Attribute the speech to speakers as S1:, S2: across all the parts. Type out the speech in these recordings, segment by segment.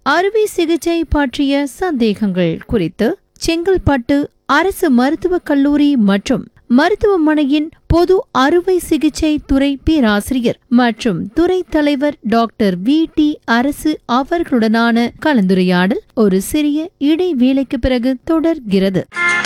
S1: அறுவை சிகிச்சை பற்றிய சந்தேகங்கள் குறித்து செங்கல்பட்டு அரசு மருத்துவக் கல்லூரி மற்றும் மருத்துவமனையின் பொது அறுவை சிகிச்சை துறை பேராசிரியர் மற்றும் துறை தலைவர் டாக்டர் வி டி அரசு அவர்களுடனான கலந்துரையாடல் ஒரு சிறிய இடைவேளைக்கு பிறகு தொடர்கிறது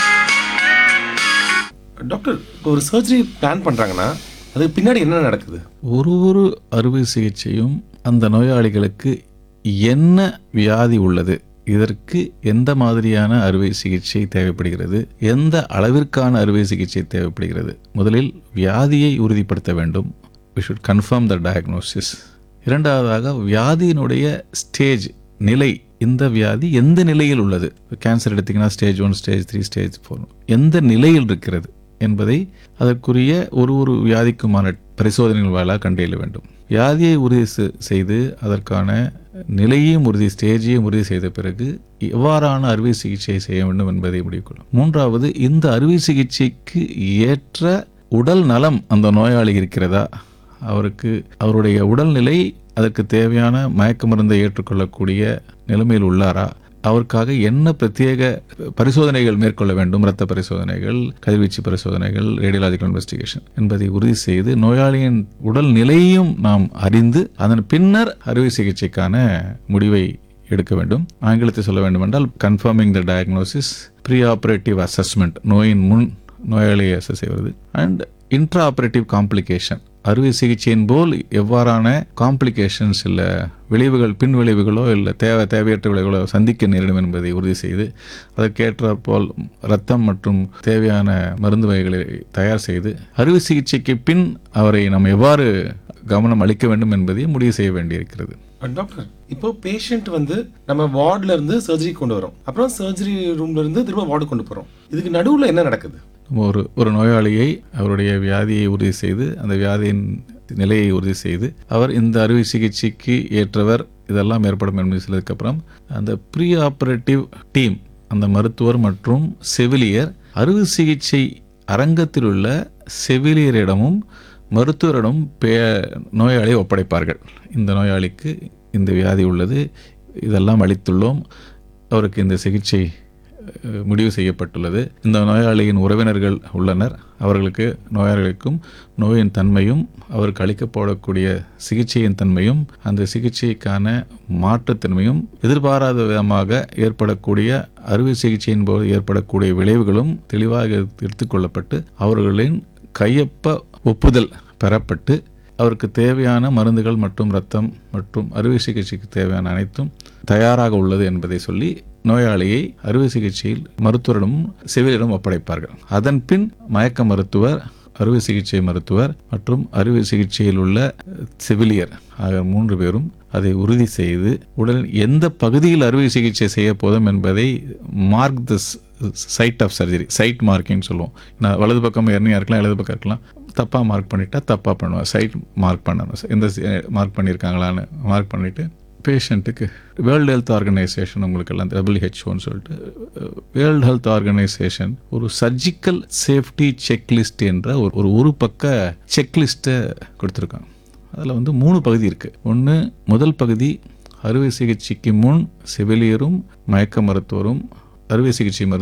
S2: டாக்டர் இப்போ ஒரு சர்ஜரி பிளான் பண்ணுறாங்கன்னா அதுக்கு பின்னாடி என்ன நடக்குது
S3: ஒரு ஒரு அறுவை சிகிச்சையும் அந்த நோயாளிகளுக்கு என்ன வியாதி உள்ளது இதற்கு எந்த மாதிரியான அறுவை சிகிச்சை தேவைப்படுகிறது எந்த அளவிற்கான அறுவை சிகிச்சை தேவைப்படுகிறது முதலில் வியாதியை உறுதிப்படுத்த வேண்டும் we should confirm the diagnosis இரண்டாவதாக வியாதியினுடைய ஸ்டேஜ் நிலை இந்த வியாதி எந்த நிலையில் உள்ளது கேன்சர் எடுத்தீங்கன்னா stage one stage three stage four எந்த நிலையில் இருக்கிறது என்பதை அதற்குரிய ஒரு ஒரு வியாதிக்குமான பரிசோதனைகள் வாயிலாக கண்டறிய வேண்டும் வியாதியை உறுதி செ- செய்து அதற்கான நிலையையும் உறுதி ஸ்டேஜையும் உறுதி செய்த பிறகு எவ்வாறான அறுவை சிகிச்சை செய்ய வேண்டும் என்பதை முடிவு கொள்ளும் மூன்றாவது இந்த அறுவை சிகிச்சைக்கு ஏற்ற உடல் நலம் அந்த நோயாளி இருக்கிறதா அவருக்கு அவருடைய உடல்நிலை அதற்கு தேவையான மயக்க மருந்தை ஏற்றுக்கொள்ளக்கூடிய நிலைமையில் உள்ளாரா அவருக்காக என்ன பிரத்யேக பரிசோதனைகள் மேற்கொள்ள வேண்டும் இரத்த பரிசோதனைகள் கதிர்வீச்சு பரிசோதனைகள் ரேடியலாஜிக்கல் இன்வெஸ்டிகேஷன் என்பதை உறுதி செய்து நோயாளியின் உடல் நிலையையும் நாம் அறிந்து அதன் பின்னர் அறுவை சிகிச்சைக்கான முடிவை எடுக்க வேண்டும் ஆங்கிலத்தை சொல்ல வேண்டுமென்றால் confirming the diagnosis pre operative assessment நோயின் முன் நோயாளியை அசஸ் செய்வது அண்ட் இன்ட்ரா ஆபரேட்டிவ் காம்ப்ளிகேஷன் அறுவை சிகிச்சையின் போல் எவ்வாறான காம்ப்ளிகேஷன்ஸ் இல்லை விளைவுகள் பின் விளைவுகளோ இல்லை தேவை தேவையற்ற விளைவுகளோ சந்திக்க நேரிடும் என்பதை உறுதி செய்து அதற்கேற்றாற் போல் ரத்தம் மற்றும் தேவையான மருந்து வகைகளை தயார் செய்து அறுவை சிகிச்சைக்கு பின் அவரை நாம் எவ்வாறு கவனம் அளிக்க வேண்டும் என்பதை முடிவு செய்ய வேண்டியிருக்கிறது
S2: அஹ் டாக்டர் இப்போ பேஷண்ட் வந்து நம்ம வார்டுல இருந்து சர்ஜரி கொண்டு வரோம் அப்புறம் சர்ஜரி ரூம்ல இருந்து திரும்ப வார்டு கொண்டு போறோம் இதுக்கு நடுவுல என்ன நடக்குது
S3: நம்ம ஒரு ஒரு நோயாளியை அவருடைய வியாதியை உறுதி செய்து அந்த வியாதியின் நிலையை உறுதி செய்து அவர் இந்த அறுவை சிகிச்சைக்கு ஏற்றவர் இதெல்லாம் ஏற்படும் என்பது சொல்லதுக்கப்புறம் அந்த ப்ரீ ஆபரேட்டிவ் டீம் அந்த மருத்துவர் மற்றும் செவிலியர் அறுவை சிகிச்சை அரங்கத்தில் உள்ள செவிலியரிடமும் மருத்துவரிடம் பே நோயாளியை ஒப்படைப்பார்கள் இந்த நோயாளிக்கு இந்த வியாதி உள்ளது இதெல்லாம் அளித்துள்ளோம் அவருக்கு இந்த சிகிச்சை அஹ், முடிவு செய்யப்பட்டுள்ளது இந்த நோயாளியின் உறவினர்கள் உள்ளனர் அவர்களுக்கு நோயாளிகளுக்கும் நோயின் தன்மையும் அவருக்கு அளிக்கப்படக்கூடிய சிகிச்சையின் தன்மையும் அந்த சிகிச்சைக்கான மாற்றுத்தன்மையும் எதிர்பாராத விதமாக ஏற்படக்கூடிய அறுவை சிகிச்சையின் போது ஏற்படக்கூடிய விளைவுகளும் தெளிவாக எடுத்துக்கொள்ளப்பட்டு அவர்களின் கையொப்ப ஒப்புதல் பெறப்பட்டு அவருக்கு தேவையான மருந்துகள் மற்றும் ரத்தம் மற்றும் அறுவை சிகிச்சைக்கு தேவையான அனைத்தும் தயாராக உள்ளது என்பதை சொல்லி நோயாளியை அறுவை சிகிச்சையில் மருத்துவரிடம் செவிலியரிடம் ஒப்படைப்பார்கள் அதன் பின் மயக்க மருத்துவர் அறுவை சிகிச்சை மருத்துவர் மற்றும் அறுவை சிகிச்சையில் உள்ள செவிலியர் ஆகிய மூன்று பேரும் அதை உறுதி செய்து உடல் எந்த பகுதியில் அறுவை சிகிச்சை செய்ய போதும் என்பதை mark the site of surgery site marking சொல்லுவோம் நான் வலது பக்கம் எர்னியா இருக்கலாம் இடது பக்கம் இருக்கலாம் தப்பாக மார்க் பண்ணிட்டா தப்பாக பண்ணுவேன் சைட் மார்க் பண்ணணும் எந்த மார்க் பண்ணியிருக்காங்களான்னு மார்க் பண்ணிவிட்டு பேஷண்ட்டுக்கு வேர்ல்டு ஹெல்த் ஆர்கனைசேஷன் உங்களுக்கு எல்லாம் டபிள்யூஹெச்ஓன்னு சொல்லிட்டு வேர்ல்டு ஹெல்த் ஆர்கனைசேஷன் ஒரு சர்ஜிக்கல் சேஃப்டி செக்லிஸ்ட் என்ற ஒரு ஒரு ஒரு பக்க செக்லிஸ்ட்டை கொடுத்துருக்காங்க அதில் வந்து மூணு பகுதி இருக்குது ஒன்று முதல் பகுதி அறுவை சிகிச்சைக்கு முன் செவிலியரும் மயக்க மருத்துவரும் அறுவை சிகிச்சை மருத்துவ